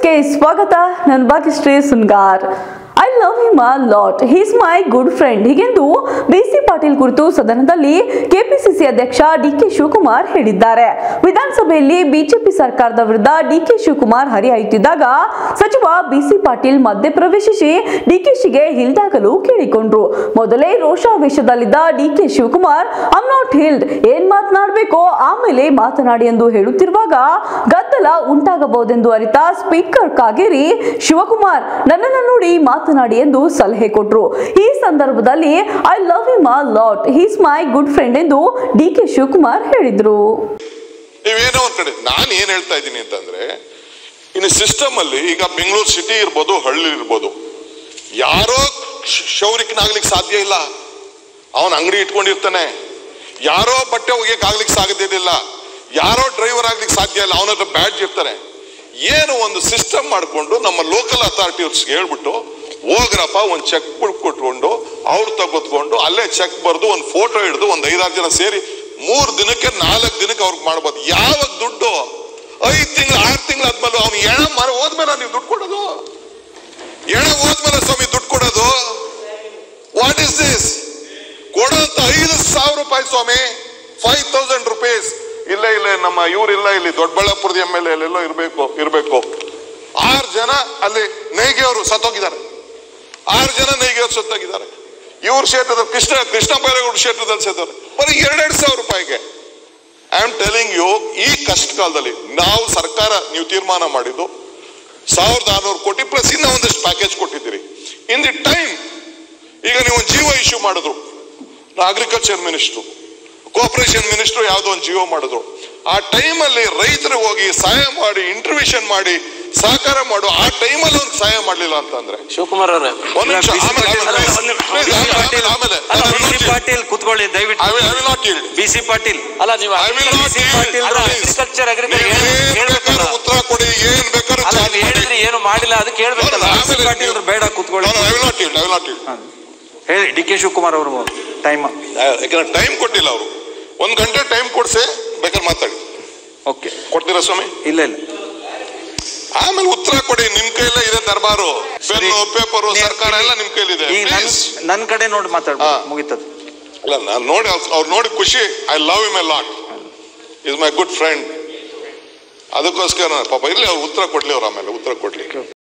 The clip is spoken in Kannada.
ನ್ಯೂಸ್ಗೆ ಸ್ವಾಗತ ನಾನು Bhagyashree Sungar I love him a lot he's my good friend ಹೀಗೆಂದು ಬಿಸಿ ಪಾಟೀಲ್ ಕುರಿತು ಸದನದಲ್ಲಿ ಕೆಪಿಸಿಸಿ ಅಧ್ಯಕ್ಷ ಡಿಕೆ ಶಿವಕುಮಾರ್ ಹೇಳಿದ್ದಾರೆ ವಿಧಾನಸಭೆಯಲ್ಲಿ ಬಿಜೆಪಿ ಸರ್ಕಾರದ ವಿರುದ್ಧ ಡಿಕೆ ಶಿವಕುಮಾರ್ ಹರಿಹಾಯುತ್ತಿದ್ದಾಗ ಸಚಿವ ಬಿಸಿ ಪಾಟೀಲ್ ಮಧ್ಯೆ ಪ್ರವೇಶಿಸಿ ಡಿಕೆಶಿಗೆ ಹಿಲ್ದಾಗಲು ಕೇಳಿಕೊಂಡ್ರು ಮೊದಲೇ ರೋಷಾವೇಶದಲ್ಲಿದ್ದ DK Shivakumar I'm not yield ಏನ್ ಮಾತನಾಡಬೇಕೋ ಆಮೇಲೆ ಮಾತನಾಡಿ ಎಂದು ಹೇಳುತ್ತಿರುವಾಗ ಗದ್ದಲ ಉಂಟಾಗಬಹುದೆಂದು ಅರಿತ ಸ್ಪೀಕರ್ ಕಾಗೇರಿ ಶಿವಕುಮಾರ್ ನನ್ನನ್ನು ನೋಡಿ ಮಾತನಾಡಿ ಎಂದು ಸಲಹೆ ಕೊಟ್ರು ಈ ಸಂದರ್ಭದಲ್ಲಿ I love him a lot he's my good friend ಎಂದು ಡಿ ಕೆ ಶಿವಕುಮಾರ್ ಹೇಳಿದ್ರು ನೀವೇನೋ ಒಂದ್ ಕಡೆ ನಾನು ಏನ್ ಹೇಳ್ತಾ ಇದ್ದೀನಿ ಅಂತಂದ್ರೆ ಇನ್ನು ಸಿಸ್ಟಮ್ ಅಲ್ಲಿ ಈಗ ಬೆಂಗಳೂರು ಸಿಟಿ ಇರ್ಬೋದು ಹಳ್ಳಿ ಇರ್ಬೋದು ಯಾರೋ ಶ- ಶೌರಿಕನಾಗ್ಲಿಕ್ಕೆ ಸಾಧ್ಯ ಇಲ್ಲ ಅವನ ಅಂಗಡಿ ಇಟ್ಕೊಂಡಿರ್ತಾನೆ ಯಾರೋ ಬಟ್ಟೆ ಒಗೆಯಕ್ ಆಗ್ಲಿಕ್ಕೆ ಸಾಧ್ಯದಿಲ್ಲ ಯಾರೋ ಡ್ರೈವರ್ ಆಗ್ಲಿಕ್ಕೆ ಸಾಧ್ಯ ಇಲ್ಲ ಅವನ ಹತ್ರ ಬ್ಯಾಡ್ಜ್ ಇರ್ತಾನೆ ಏನು ಒಂದು ಸಿಸ್ಟಮ್ ಮಾಡಿಕೊಂಡು ನಮ್ಮ ಲೋಕಲ್ ಅಥಾರಿಟೀಸ್ ಹೇಳ್ಬಿಟ್ಟು ಹೋಗ್ರಪ್ಪ ಒಂದು ಚೆಕ್ ಬುಕ್ ಕೊಟ್ಕೊಂಡು ಅವ್ರು ತಗೊತ್ಕೊಂಡು ಅಲ್ಲೇ ಚೆಕ್ ಬರೆದು ಒಂದು ಫೋಟೋ ಹಿಡಿದು ಒಂದು ಐದಾರು ಜನ ಸೇರಿ ಮೂರ್ ದಿನಕ್ಕೆ ನಾಲ್ಕು ದಿನಕ್ಕೆ ಅವ್ರಿಗೆ ಮಾಡ್ಬೋದು ಯಾವಾಗ ದುಡ್ಡು ಐದ್ ತಿಂಗಳು ಆರು ತಿಂಗಳು ಆದ್ಮೇಲೆ ಅವ್ನು ಎಣ ಮರ ಹೋದ್ಮೇಲೆ ನೀವು ದುಡ್ಡು ಕೊಡೋದು ಎಣ ಹೋದ್ಮೇಲೆ ಸ್ವಾಮಿ ದುಡ್ಡು ಕೊಡೋದು ವಾಟ್ ಇಸ್ ದಿಸ್ ಕೊಡೋಂತ ಐದು ಸಾವಿರ ರೂಪಾಯಿ ಸ್ವಾಮಿ ಫೈವ್ ತೌಸಂಡ್ ರುಪೀಸ್ ಇಲ್ಲ ಇಲ್ಲ ನಮ್ಮ ಇವ್ರಿಲ್ಲ ಇಲ್ಲಿ ದೊಡ್ಡಬಳ್ಳಾಪುರದ ಎಮ್ ಎಲ್ ಎಲ್ಲೆಲ್ಲೋ ಇರ್ಬೇಕು ಇರ್ಬೇಕು ಆರು ಜನ ಅಲ್ಲಿ ನೇಯ್ಗೆಯವರು ಸತ್ತೋಗಿದ್ದಾರೆ ಆರು ಜನ ನೇಯ್ಗೆಯವರು ಸತ್ತೋಗಿದ್ದಾರೆ ಇವ್ರ ಕ್ಷೇತ್ರದ ಕೃಷ್ಣ ಕೃಷ್ಣ ಬೈರೇಗೌಡ ಕ್ಷೇತ್ರದಲ್ಲಿ ಸತ್ತವ್ರೆ ಬರೀ ಎರಡೆರಡು ಸಾವಿರ ರೂಪಾಯಿಗೆ ಐ ಆಮ್ ಟೆಲಿಂಗ್ ಯು ಈ ಕಷ್ಟ ಕಾಲದಲ್ಲಿ ನಾವು ಸರ್ಕಾರ ನೀವು ತೀರ್ಮಾನ ಮಾಡಿದ್ದು ಸಾವಿರದ ಆರ್ನೂರು ಕೋಟಿ ಪ್ಲಸ್ ಇನ್ನೂ ಒಂದಷ್ಟು ಪ್ಯಾಕೇಜ್ ಕೊಟ್ಟಿದ್ದೀರಿ ಇನ್ ದಿ ಟೈಮ್ ಈಗ ನೀವು ಒಂದು ಜಿಯೋ ಇಶ್ಯೂ ಮಾಡಿದ್ರು ಅಗ್ರಿಕಲ್ಚರ್ ಮಿನಿಸ್ಟ್ರು ಕೋಆಪರೇಷನ್ ಮಿನಿಸ್ಟ್ರು ಯಾವುದೋ ಒಂದು ಜಿಯೋ ಮಾಡಿದ್ರು ಆ ಟೈಮಲ್ಲಿ ರೈತರು ಹೋಗಿ ಸಹಾಯ ಮಾಡಿ ಇಂಟರ್ವ್ಯೂಷನ್ ಮಾಡಿ ಸಹಕಾರ ಮಾಡು ಆ ಟೈಮಲ್ಲಿ ಅವ್ರಿಗೆ ಸಹಾಯ ಮಾಡಲಿಲ್ಲ ಅಂತಂದ್ರೆ ಶಿವಕುಮಾರ್ ಅವರೇ ಒಂದ್ ನಿಮಿಷ, BC ಆಮೇಲೆ, ಪಾಟೀಲ್- ಆಮೇಲೆ, ಅಲ್ಲ, ಒಂದ್ ನಿಮಿಷ. please, BC ಆಮೇಲೆ, ಪಾಟೀಲ್- ಆಮೇಲೆ, ಅಲ್ಲ, ನಾನು BC ನೋಡಿ. ಪಾಟೀಲ್ ಕುತ್ಕೊಳ್ಳಿ ದಯವಿಟ್ಟು I will I will not yield. B C Patil ಅಲ್ಲ ನೀವು I will not BC yield. Patil Please. Agriculture ನೀವು ಏನ್ ಬೇಕಾದ್ರೂ ಉತ್ತರ ಕೊಡಿ ಏನ್ ಬೇಕಾದ್ರೂ ಅಲ್ಲ ಚಾರ್ಜ್ ನೀವು ಮಾಡಿ ಹೇಳಿದ್ರಿ ಏನು ಮಾಡಿಲ್ಲ ಅದಕ್ಕೆ ಹೇಳ್ಬೇಕಲ್ಲ ನಾನು ಬಿ ಸಿ ಆಮೇಲೆ ಪಾಟೀಲ್ ನೀವು- ಬೇಡ ಕುತ್ಕೊಳ್ಳಿ I will not yield, I will not yield. ಹೇಳಿ ಡಿ ಕೆ ಶಿವಕುಮಾರ್ ಅವರು ಟೈಮ್ ಯಾಕಂದ್ರೆ ಟೈಮ್ ಕೊಟ್ಟಿಲ್ಲ ಅವರು ಒಂದ್ ಗಂಟೆ ಟೈಮ್ ಕೊಡ್ಸಿ ಬೇಕಾದ್ರೆ ಮಾತಾಡಿ ಓಕೆ ಕೊಡ್ತೀರಾ ಸ್ವಾಮಿ ಇಲ್ಲ ಇಲ್ಲ ಆಮೇಲೆ ಉತ್ತರ ಕೊಡಿ ನಿಮ್ ಕೈಲೇ ಇದೆ ದರ್ಬಾರು ಸರಿ. ಪೆನ್ನು ಪೇಪರು ನೀವು- ಸರ್ಕಾರ ಎಲ್ಲ ನಿಮ್ ಕೈಲಿದೆ ಈಗ ನನ್ Please. ನನ್ ಕಡೆ ನೋಡಿ ಮಾತಾಡ್ಬೋದು ಹಾ. ಮುಗಿತದ ಅಲ್ಲ ನಾನು ನೋಡಿ ಅವ್ರು ನೋಡಿ ಖುಷಿ I love him a lot is my good friend ಅದಕ್ಕೋಸ್ಕರ ಪಾಪ ಇರ್ಲಿ ಅವ್ರು ಉತ್ತರ ಕೊಡ್ಲಿ ಅವ್ರು ಆಮೇಲೆ ಉತ್ತರ ಕೊಡ್ಲಿ